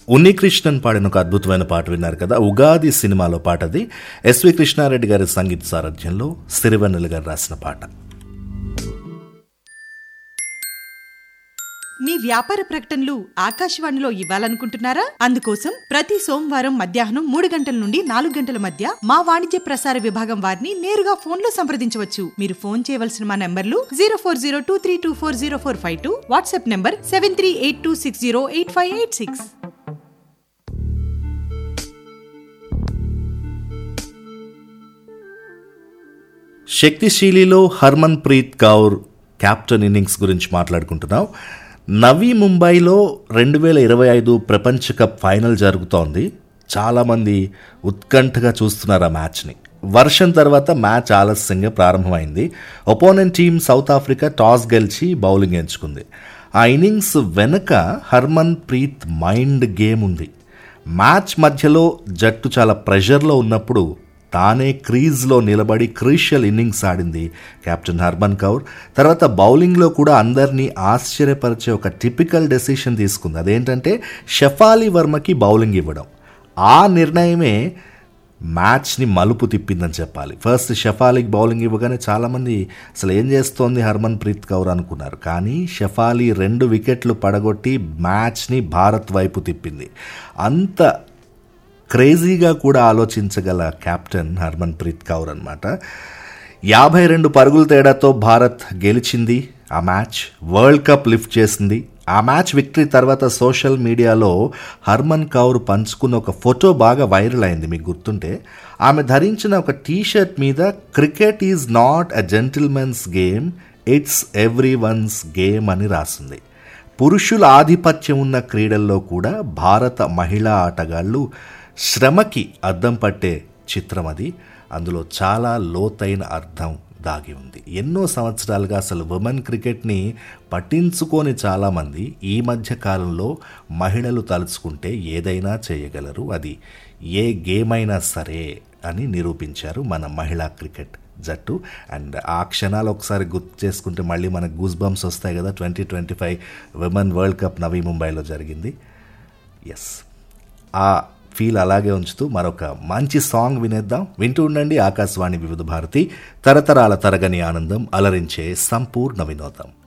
ఉన్నికృష్ణన్ పాడిన ఒక అద్భుతమైన పాట విన్నారు కదా ఉగాది సినిమాలో పాట అది ఎస్వి కృష్ణారెడ్డి గారి సంగీత సారథ్యంలో సిరివెన్నెల గారు రాసిన పాట మీ వ్యాపార ప్రకటనలు ఆకాశవాణిలో ఇవ్వాలనుకుంటున్నారా అందుకోసం ప్రతి సోమవారం మధ్యాహ్నం మూడు గంటల నుండి నాలుగు గంటల మధ్య మా వాణిజ్య ప్రసార విభాగం వారిని నేరుగా ఫోన్ లో సంప్రదించవచ్చు మీరు ఫోన్ చేయవలసిన మా నంబర్లు zero four zero two three two four zero four five two WhatsApp number seven three eight two six zero eight five eight six శక్తిశీలిలో Harmanpreet Kaur captain innings గురించి మాట్లాడుకుంటున్నాం నవీ ముంబైలో రెండు వేల ఇరవై ఐదు ప్రపంచ కప్ ఫైనల్ జరుగుతోంది చాలామంది ఉత్కంఠగా చూస్తున్నారు ఆ మ్యాచ్ని వర్షం తర్వాత మ్యాచ్ ఆలస్యంగా ప్రారంభమైంది opponent team South Africa toss గెలిచి బౌలింగ్ ఎంచుకుంది ఆ ఇన్నింగ్స్ వెనుక హర్మన్ ప్రీత్ మైండ్ గేమ్ ఉంది మ్యాచ్ మధ్యలో జట్టు చాలా ప్రెషర్లో ఉన్నప్పుడు తానే క్రీజ్లో నిలబడి క్రూషియల్ ఇన్నింగ్స్ ఆడింది కెప్టెన్ హర్మన్ కౌర్ తర్వాత బౌలింగ్లో కూడా అందరినీ ఆశ్చర్యపరిచే ఒక టిపికల్ డెసిషన్ తీసుకుంది అదేంటంటే షఫాలి వర్మకి బౌలింగ్ ఇవ్వడం ఆ నిర్ణయమే మ్యాచ్ని మలుపు తిప్పిందని చెప్పాలి ఫస్ట్ షఫాలీకి బౌలింగ్ ఇవ్వగానే చాలామంది అసలు ఏం చేస్తోంది హర్మన్ ప్రీత్ కౌర్ అనుకున్నారు కానీ షఫాలీ రెండు వికెట్లు పడగొట్టి మ్యాచ్ని భారత్ వైపు తిప్పింది అంత క్రేజీగా కూడా ఆలోచించగల కెప్టెన్ హర్మన్ ప్రీత్ కౌర్ అనమాట యాభై రెండు పరుగుల తేడాతో భారత్ గెలిచింది ఆ మ్యాచ్ వరల్డ్ కప్ లిఫ్ట్ చేసింది ఆ మ్యాచ్ విక్టరీ తర్వాత సోషల్ మీడియాలో హర్మన్ కౌర్ పంచుకున్న ఒక ఫోటో బాగా వైరల్ అయింది మీకు గుర్తుంటే ఆమె ధరించిన ఒక టీషర్ట్ మీద cricket is not a gentlemen's game it's everyone's game అని రాసింది పురుషుల ఆధిపత్యం ఉన్న క్రీడల్లో కూడా భారత మహిళా ఆటగాళ్ళు శ్రమకి అద్దం పట్టే చిత్రం అది అందులో చాలా లోతైన అర్థం దాగి ఉంది ఎన్నో సంవత్సరాలుగా అసలు ఉమెన్ క్రికెట్ని పట్టించుకొని చాలామంది ఈ మధ్య కాలంలో మహిళలు తలుచుకుంటే ఏదైనా చేయగలరు అది ఏ గేమ్ అయినా సరే అని నిరూపించారు మన మహిళా క్రికెట్ జట్టు అండ్ ఆ క్షణాలు ఒకసారి గుర్తు చేసుకుంటే మళ్ళీ మనకు గూస్ బంప్స్ వస్తాయి కదా twenty twenty five women world cup Navi ముంబైలో జరిగింది ఎస్ ఆ ఫీల్ అలాగే ఉంచుతూ మరొక మంచి సాంగ్ వినేద్దాం వింటూ ఉండండి ఆకాశవాణి వివిధ భారతి తరతరాల తరగని ఆనందం అలరించే సంపూర్ణ వినోదం